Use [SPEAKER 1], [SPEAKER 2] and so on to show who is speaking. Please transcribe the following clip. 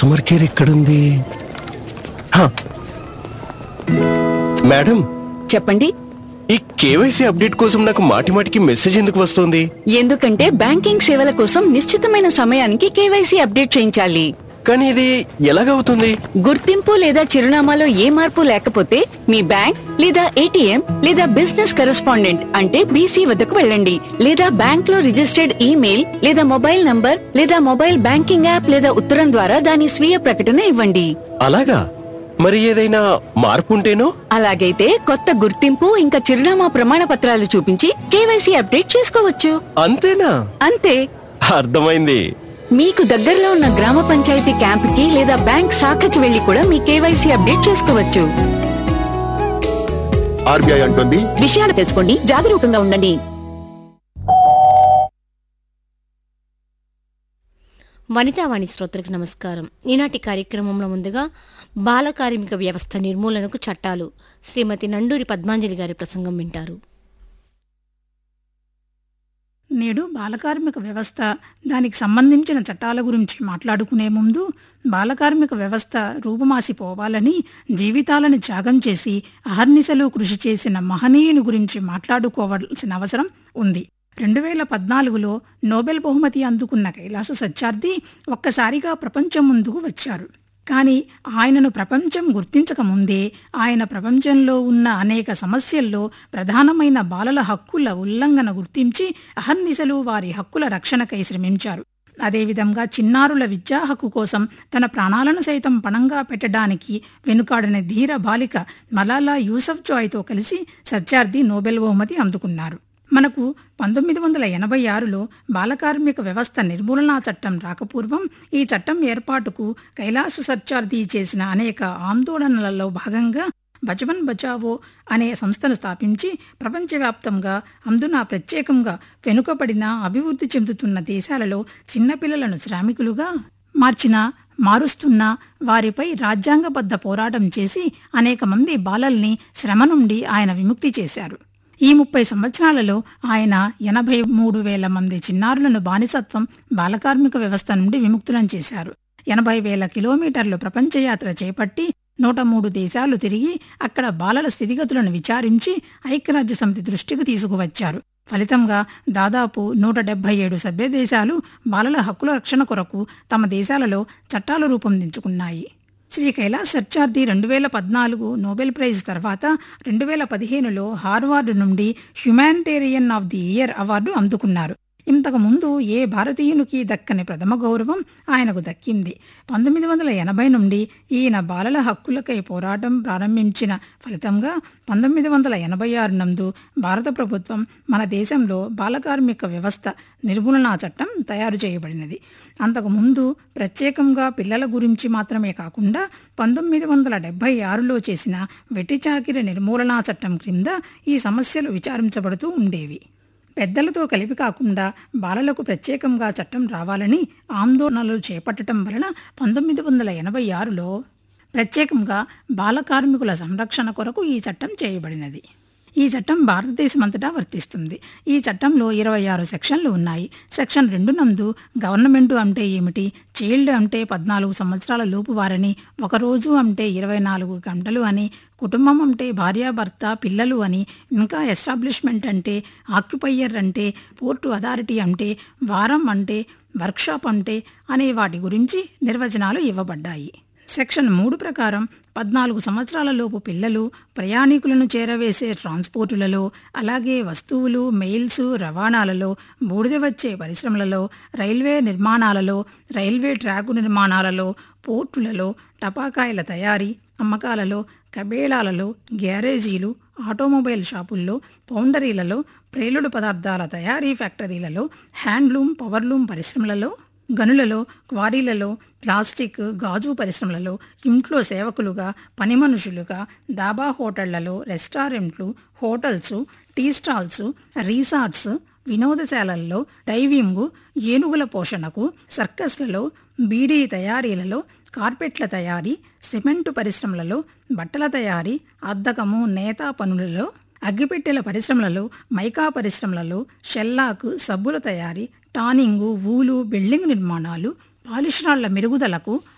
[SPEAKER 1] Customer care ఎక్కడుంది హా. Madam
[SPEAKER 2] చెప్పండి
[SPEAKER 1] ఈ కేవైసీ అప్డేట్ కోసం నాకు మాటి మాటికి మెసేజ్ ఎందుకు వస్తుంది
[SPEAKER 2] ఎందుకంటే బ్యాంకింగ్ సేవల కోసం నిశ్చితమైన సమయానికి కేవైసీ అప్డేట్ చేయించాలి
[SPEAKER 1] కానీ ఇది ఎలాగవుతుంది
[SPEAKER 2] గుర్తింపు లేదా చిరునామాలో ఏ మార్పు లేకపోతే మీ బ్యాంక్ లేదా ఏటీఎం లేదా బిజినెస్ కరెస్పాండెంట్ అంటే బీసీ వద్దకు వెళ్ళండి లేదా బ్యాంక్ లో రిజిస్టర్డ్ ఈమెయిల్ లేదా మొబైల్ నంబర్ లేదా మొబైల్ బ్యాంకింగ్ యాప్ లేదా ఉత్తరం ద్వారా దాని స్వీయ ప్రకటన ఇవ్వండి
[SPEAKER 1] అలాగా మరి ఏదైనా మార్పు ఉంటేనో
[SPEAKER 2] అలాగైతే కొత్త గుర్తింపు ఇంకా చిరునామా ప్రమాణ పత్రాలు చూపించి కేవైసీ అప్డేట్ చేసుకోవచ్చు
[SPEAKER 1] అంతేనా
[SPEAKER 2] అంతే
[SPEAKER 1] అర్థమైంది
[SPEAKER 2] మీకు దగ్గరలో ఉన్న గ్రామ పంచాయతీ క్యాంపుకి లేదా బ్యాంక్ శాఖకి వెళ్లి కూడా మీ కేవైసీ అప్డేట్ చేసుకోవచ్చు
[SPEAKER 3] ఆర్బీఐ అంటుంది
[SPEAKER 2] విషయాలు తెలుసుకోండి జాగరూకంగా ఉండండి
[SPEAKER 4] వనితావాణి శ్రోతలకు నమస్కారం ఈనాటి కార్యక్రమంలో ముందుగా బాల కార్మిక వ్యవస్థ నిర్మూలనకు చట్టాలు శ్రీమతి నండూరి పద్మాంజలి గారి ప్రసంగం వింటారు
[SPEAKER 5] నేడు బాలకార్మిక వ్యవస్థ దానికి సంబంధించిన చట్టాల గురించి మాట్లాడుకునే ముందు బాలకార్మిక వ్యవస్థ రూపుమాసిపోవాలని జీవితాలను త్యాగం చేసి అహర్నిశలు కృషి చేసిన మహనీయుని గురించి మాట్లాడుకోవాల్సిన అవసరం ఉంది రెండు వేల పద్నాలుగులో నోబెల్ బహుమతి అందుకున్న కైలాస సత్యార్థి ఒక్కసారిగా ప్రపంచం ముందుకు వచ్చారు కానీ ఆయనను ప్రపంచం గుర్తించక ముందే ఆయన ప్రపంచంలో ఉన్న అనేక సమస్యల్లో ప్రధానమైన బాలల హక్కుల ఉల్లంఘన గుర్తించి అహర్నిశలు వారి హక్కుల రక్షణకై శ్రమించారు అదేవిధంగా చిన్నారుల విద్యా హక్కు కోసం తన ప్రాణాలను సైతం పణంగా పెట్టడానికి వెనుకాడని ధీర బాలిక మలాలా యూసఫ్ జాయ్తో కలిసి సత్యార్థి నోబెల్ బహుమతి అందుకున్నారు మనకు పంతొమ్మిది వందల ఎనభై ఆరులో బాలకార్మిక వ్యవస్థ నిర్మూలనా చట్టం రాకపూర్వం ఈ చట్టం ఏర్పాటుకు కైలాస సత్యార్థి చేసిన అనేక ఆందోళనలలో భాగంగా బచవన్ బచావో అనే సంస్థను స్థాపించి ప్రపంచవ్యాప్తంగా అందున ప్రత్యేకంగా వెనుకబడిన అభివృద్ధి చెందుతున్న దేశాలలో చిన్నపిల్లలను శ్రామికులుగా మార్చిన మారుస్తున్న వారిపై రాజ్యాంగబద్ధ పోరాటం చేసి అనేక మంది బాలల్ని శ్రమ నుండి ఆయన విముక్తి చేశారు ఈ ముప్పై సంవత్సరాలలో ఆయన ఎనభై మూడు వేల మంది చిన్నారులను బానిసత్వం బాలకార్మిక వ్యవస్థ నుండి విముక్తులను చేశారు ఎనభై వేల కిలోమీటర్లు ప్రపంచయాత్ర చేపట్టి నూట మూడు దేశాలు తిరిగి అక్కడ బాలల స్థితిగతులను విచారించి ఐక్యరాజ్య సమితి దృష్టికి తీసుకువచ్చారు ఫలితంగా దాదాపు నూట డెబ్బై ఏడు సభ్య దేశాలు బాలల హక్కుల రక్షణ కొరకు తమ దేశాలలో చట్టాలు రూపొందించుకున్నాయి శ్రీ కైలాస్ సత్యార్థి రెండు వేల పద్నాలుగు నోబెల్ ప్రైజ్ తర్వాత రెండు వేల పదిహేనులో హార్వార్డ్ నుండి humanitarian of the year award అందుకున్నారు ఇంతకు ముందు ఏ భారతీయునికి దక్కని ప్రథమ గౌరవం ఆయనకు దక్కింది పంతొమ్మిది వందల ఎనభై నుండి ఈయన బాలల హక్కులకై పోరాటం ప్రారంభించిన ఫలితంగా పంతొమ్మిది వందల ఎనభై ఆరు నందు భారత ప్రభుత్వం మన దేశంలో బాలకార్మిక వ్యవస్థ నిర్మూలనా చట్టం తయారు చేయబడినది అంతకుముందు ప్రత్యేకంగా పిల్లల గురించి మాత్రమే కాకుండా పంతొమ్మిది వందల డెబ్బై ఆరులో చేసిన వెట్టి చాకిరి నిర్మూలనా చట్టం క్రింద ఈ సమస్యలు విచారించబడుతూ ఉండేవి పెద్దలతో కలిపి కాకుండా బాలలకు ప్రత్యేకంగా చట్టం రావాలని ఆందోళనలు చేపట్టడం వలన పంతొమ్మిది వందల ఎనభై ఆరులో ప్రత్యేకంగా బాల కార్మికుల సంరక్షణ కొరకు ఈ చట్టం చేయబడినది ఈ చట్టం భారతదేశమంతటా వర్తిస్తుంది ఈ చట్టంలో ఇరవై ఆరు సెక్షన్లు ఉన్నాయి సెక్షన్ రెండు నందు గవర్నమెంట్ అంటే ఏమిటి చైల్డ్ అంటే పద్నాలుగు సంవత్సరాల లోపు వారని ఒకరోజు అంటే ఇరవై నాలుగు గంటలు అని కుటుంబం అంటే భార్యాభర్త పిల్లలు అని ఇంకా ఎస్టాబ్లిష్మెంట్ అంటే ఆక్యుపయ్యర్ అంటే పోర్టు అథారిటీ అంటే వారం అంటే వర్క్షాప్ అంటే అనే వాటి గురించి నిర్వచనాలు ఇవ్వబడ్డాయి సెక్షన్ మూడు ప్రకారం పద్నాలుగు సంవత్సరాల లోపు పిల్లలు ప్రయాణికులను చేరవేసే ట్రాన్స్పోర్టులలో అలాగే వస్తువులు మెయిల్స్ రవాణాలలో బూడిద వచ్చే పరిశ్రమలలో రైల్వే నిర్మాణాలలో రైల్వే ట్రాకు నిర్మాణాలలో పోర్టులలో టపాకాయల తయారీ అమ్మకాలలో కబేళాలలో గ్యారేజీలు ఆటోమొబైల్ షాపుల్లో పౌండరీలలో ప్రేలుడు పదార్థాల తయారీ ఫ్యాక్టరీలలో హ్యాండ్లూమ్ పవర్లూమ్ పరిశ్రమలలో గనులలో క్వారీలలో ప్లాస్టిక్ గాజు పరిశ్రమలలో ఇంట్లో సేవకులుగా పని మనుషులుగా దాబా హోటళ్లలో restaurants hotels tea stalls resorts వినోదశాలల్లో డైవింగ్ ఏనుగుల పోషణకు సర్కస్లలో బీడీ తయారీలలో కార్పెట్ల తయారీ సిమెంటు పరిశ్రమలలో బట్టల తయారీ అద్దకము నేతా పనులలో అగ్గిపెట్టెల పరిశ్రమలలో మైకా పరిశ్రమలలో షెల్లాకు సబ్బుల తయారీ టానింగు వూలు బిల్డింగ్ నిర్మాణాలు పాలిష్ రాళ్ల మెరుగుదలకు